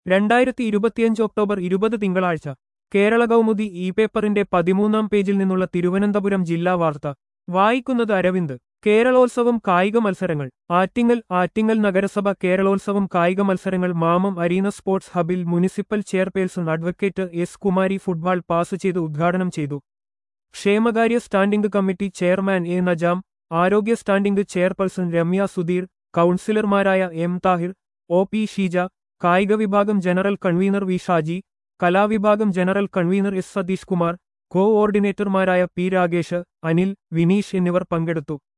രണ്ടായിരത്തി ഇരുപത്തിയഞ്ച് ഒക്ടോബർ ഇരുപത് തിങ്കളാഴ്ച കേരള കൗമുദി ഇ പേപ്പറിന്റെ പതിമൂന്നാം പേജിൽ നിന്നുള്ള തിരുവനന്തപുരം ജില്ലാ വാർത്ത വായിക്കുന്നത് അരവിന്ദ് കേരളോത്സവം കായിക മത്സരങ്ങൾ ആറ്റിങ്ങൽ ആറ്റിങ്ങൽ നഗരസഭ കേരളോത്സവം കായിക മത്സരങ്ങൾ മാമം അരീന സ്പോർട്സ് ഹബിൽ municipal chairperson advocate S Kumari football pass ചെയ്ത് ഉദ്ഘാടനം ചെയ്തു ക്ഷേമകാര്യ standing committee chairman A Najam ആരോഗ്യ സ്റ്റാൻഡിംഗ് ചെയർപേഴ്സൺ രമ്യ സുധീർ കൗൺസിലർമാരായ M Thahir O P Sheeja കായിക വിഭാഗം ജനറൽ കൺവീനർ വി ഷാജി കലാവിഭാഗം general convenor S Satheesh Kumar കോഓർഡിനേറ്റർമാരായ പി രാഗേഷ് അനിൽ വിനീഷ് എന്നിവർ പങ്കെടുത്തു